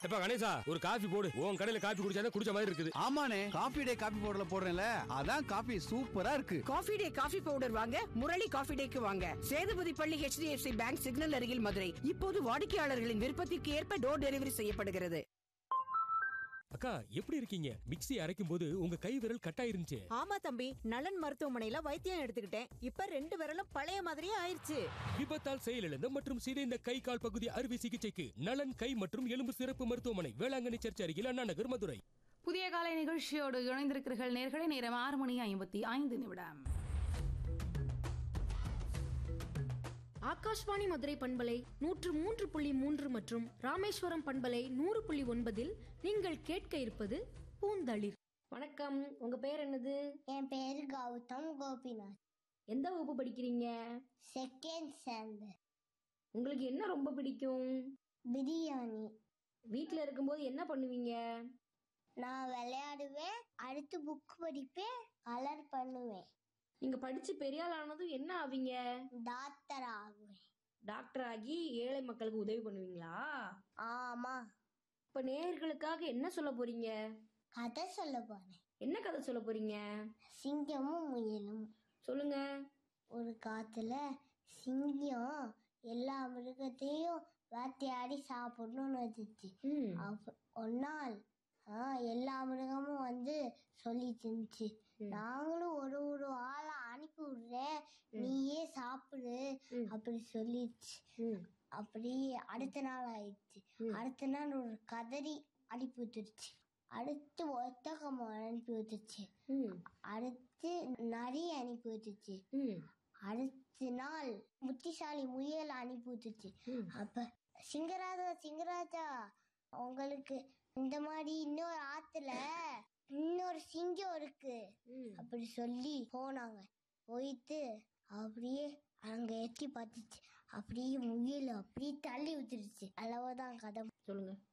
எப்ப கணேசா ஒரு காஃபி போடு உன் கடையில காஃபி குடிச்சாதான் குடிச்ச மாதிரி இருக்குது ஆமாண்ணே காபி டே காபி பவுடர்ல போடுறேன்ல அதான் காபி சூப்பரா இருக்கு காஃபி டே காஃபி பவுடர் வாங்க முரளி காஃபி டேக்கு வாங்க சேதுபதி பள்ளி HDFC பேங்க் சிக்னல் அருகில் மதுரை இப்போது வாடிக்கையாளர்களின் விருப்பத்திற்கு ஏற்ப டோர் டெலிவரி செய்யப்படுகிறது அக்கா எப்படி இருக்கீங்க மிக்ஸி அரைக்கும் போது உங்க கை விரல் கட்டா இருந்துச்சு ஆமா தம்பி நலன் மருத்துவமனையில வைத்தியம் எடுத்துக்கிட்டேன் இப்ப ரெண்டு விரலும் பழைய மாதிரியே ஆயிருச்சு விபத்தால் செயலிழந்த மற்றும் சிதைந்த கை கால் பகுதி அறுவை சிகிச்சைக்கு நலன் கை மற்றும் எலும்பு சிறப்பு மருத்துவமனை வேளாங்கண்ணி சர்ச் அருகில் அண்ணா நகர் மதுரை புதிய காலை நிகழ்ச்சியோடு இணைந்திருக்கிறீர்கள் நேர்களை நேரம் ஆறு மணி ஐம்பத்தி ஐந்து நிமிடம் ஆகாஷ்வாணி மதுரை பண்பலை நூற்று மூன்று புள்ளி மூன்று மற்றும் ராமேஸ்வரம் பண்பலை நூறு புள்ளி ஒன்பதில் நீங்கள் கேட்க இருப்பது பூந்தளிர் வணக்கம் உங்க பேர் என்னது என் பேரு கௌதம் கோபிநாத் எந்த வகுப்பு படிக்கிறீங்க செகண்ட் ஸ்டாண்டர்ட் உங்களுக்கு என்ன ரொம்ப பிடிக்கும் பிரியாணி வீட்ல இருக்கும்போது என்ன பண்ணுவீங்க நான் விளையாடுவேன் அடுத்து புக் படிப்பேன் கலர் பண்ணுவேன் நீங்க படிச்சு பெரிய ஆள் ஆனதும் என்ன ஆவீங்க டாக்டர் ஆகுவேன் டாக்டர் ஆகி ஏழை மக்களுக்கு உதவி பண்ணுவீங்களா ஆமா இப்ப நேயர்களுக்காக என்ன சொல்ல போறீங்க கதை சொல்ல போறேன் என்ன கதை சொல்ல போறீங்க சிங்கமும் முயலும் சொல்லுங்க ஒரு காத்துல சிங்கம் எல்லா மிருகத்தையும் வேட்டையாடி சாப்பிடணும்னு வச்சுச்சு ம் அப்ப ஒரு நாள் ஆ, எல்லா மிருகமும் வந்து சொல்லிட்டு இருந்துச்சு நாங்களும் ஒரு ஒரு ஆளை அனுப்பி விடுறேன் நீயே சாப்பிடு அப்படி சொல்லிடுச்சு ம் அப்படி அடுத்த நாள் ஆயிடுச்சு அடுத்த நாள் ஒரு கதறி அனுப்பி விட்டுருச்சு அடுத்து ஒத்தகம் அனுப்பி விட்டுச்சு ம் அடுத்து நரி அனுப்பி விட்டுச்சு ம் அடுத்த நாள் புத்திசாலி முயல் அனுப்பி விட்டுச்சு அப்ப சிங்கராஜா சிங்கராஜா உங்களுக்கு இந்த மாதிரி இன்னொரு ஆத்துல இன்னொரு சிங்கம் இருக்கு ம் அப்படி சொல்லி போனாங்க போயிட்டு அப்படியே அங்க எட்டி பார்த்துச்சு அப்படியே முயல் அப்படியே தள்ளி விட்டுருச்சு அளவுதான் கதை சொல்லுங்க